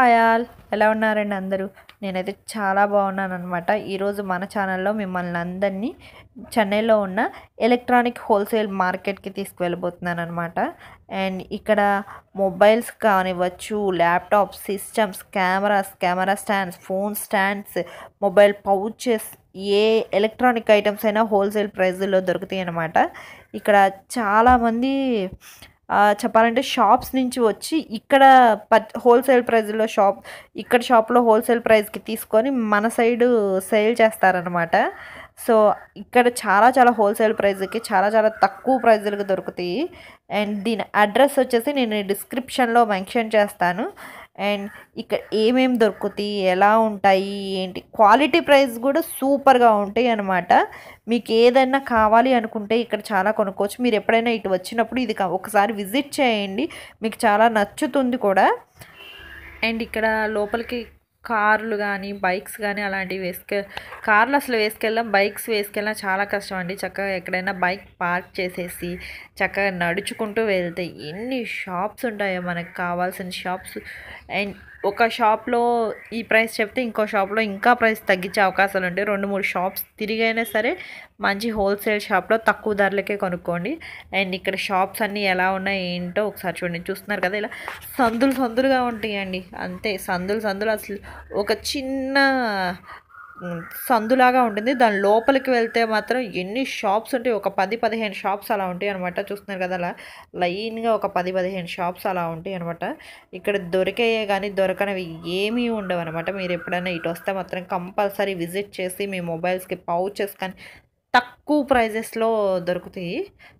hi all ఎలా ఉన్నారండి అందరూ నేనైతే చాలా బాగున్నాను అనమాట ఈరోజు మన ఛానల్లో మిమ్మల్ని అందరినీ చెన్నైలో ఉన్న ఎలక్ట్రానిక్ హోల్సేల్ మార్కెట్కి తీసుకువెళ్ళబోతున్నాను అనమాట అండ్ ఇక్కడ మొబైల్స్ కానివ్వచ్చు laptop systems cameras camera stands phone stands mobile pouches ఏ ఎలక్ట్రానిక్ ఐటమ్స్ అయినా హోల్సేల్ ప్రైస్లో దొరుకుతాయి అన్నమాట ఇక్కడ చాలామంది ఆ, చెప్పాలంటే షాప్స్ నుంచి వచ్చి ఇక్కడ పర్ హోల్సేల్ ప్రైస్లో షాప్ ఇక్కడ షాప్లో హోల్సేల్ ప్రైస్కి తీసుకొని మన సైడ్ సేల్ చేస్తారనమాట సో ఇక్కడ చాలా చాలా హోల్సేల్ ప్రైస్కి చాలా చాలా తక్కువ ప్రైజులకు దొరుకుతాయి అండ్ దీని అడ్రస్ వచ్చేసి నేను డిస్క్రిప్షన్లో మెన్షన్ చేస్తాను అండ్ ఇక్కడ ఏమేం దొరుకుతాయి ఎలా ఉంటాయి ఏంటి క్వాలిటీ ప్రైస్ కూడా సూపర్గా ఉంటాయి అనమాట మీకు ఏదైనా కావాలి అనుకుంటే ఇక్కడ చాలా కొనుక్కోవచ్చు మీరు ఎప్పుడైనా ఇటు వచ్చినప్పుడు ఇది కా- ఒకసారి విజిట్ చేయండి మీకు చాలా నచ్చుతుంది కూడా అండ్ ఇక్కడ లోపలికి కార్లు కానీ బైక్స్ కానీ అలాంటివి వేసుకె కార్లు అసలు వేసుకెళ్ళాం బైక్స్ వేసుకెళ్ళినా చాలా కష్టం అండి చక్కగా ఎక్కడైనా బైక్ పార్క్ చేసేసి చక్కగా నడుచుకుంటూ వెళ్తే ఎన్ని షాప్స్ ఉంటాయో మనకు కావాల్సిన షాప్స్ అండ్ ఒక షాప్లో ఈ ప్రైస్ చెప్తే ఇంకో షాప్లో ఇంకా ప్రైస్ తగ్గించే అవకాశాలు ఉంటాయి రెండు మూడు షాప్స్ తిరిగైనా సరే మంచి హోల్సేల్ షాప్లో తక్కువ ధరలకే కొనుక్కోండి అండ్ ఇక్కడ షాప్స్ అన్నీ ఎలా ఉన్నాయి ఏంటో ఒకసారి చూడండి చూస్తున్నారు కదా ఇలా సందులు సందులుగా ఉంటాయండి అంతే సందులు సందులు అసలు ఒక చిన్న ఉమ్, సందులాగా ఉంటుంది దాని లోపలికి వెళ్తే మాత్రం ఎన్ని షాప్స్ ఉంటాయి ఒక పది పదిహేను షాప్స్ అలా ఉంటాయి అనమాట చూస్తున్నారు కదా అలా లైన్గా ఒక పది పదిహేను షాప్స్ అలా ఉంటాయి అనమాట ఇక్కడ దొరికాయే కానీ దొరకనివి ఏమీ ఉండవు అనమాట మీరు ఎప్పుడైనా ఇటు వస్తే మాత్రం కంపల్సరీ విజిట్ చేసి మీ మొబైల్స్కి పౌచెస్ కానీ తక్కువ ప్రైజెస్లో దొరుకుతాయి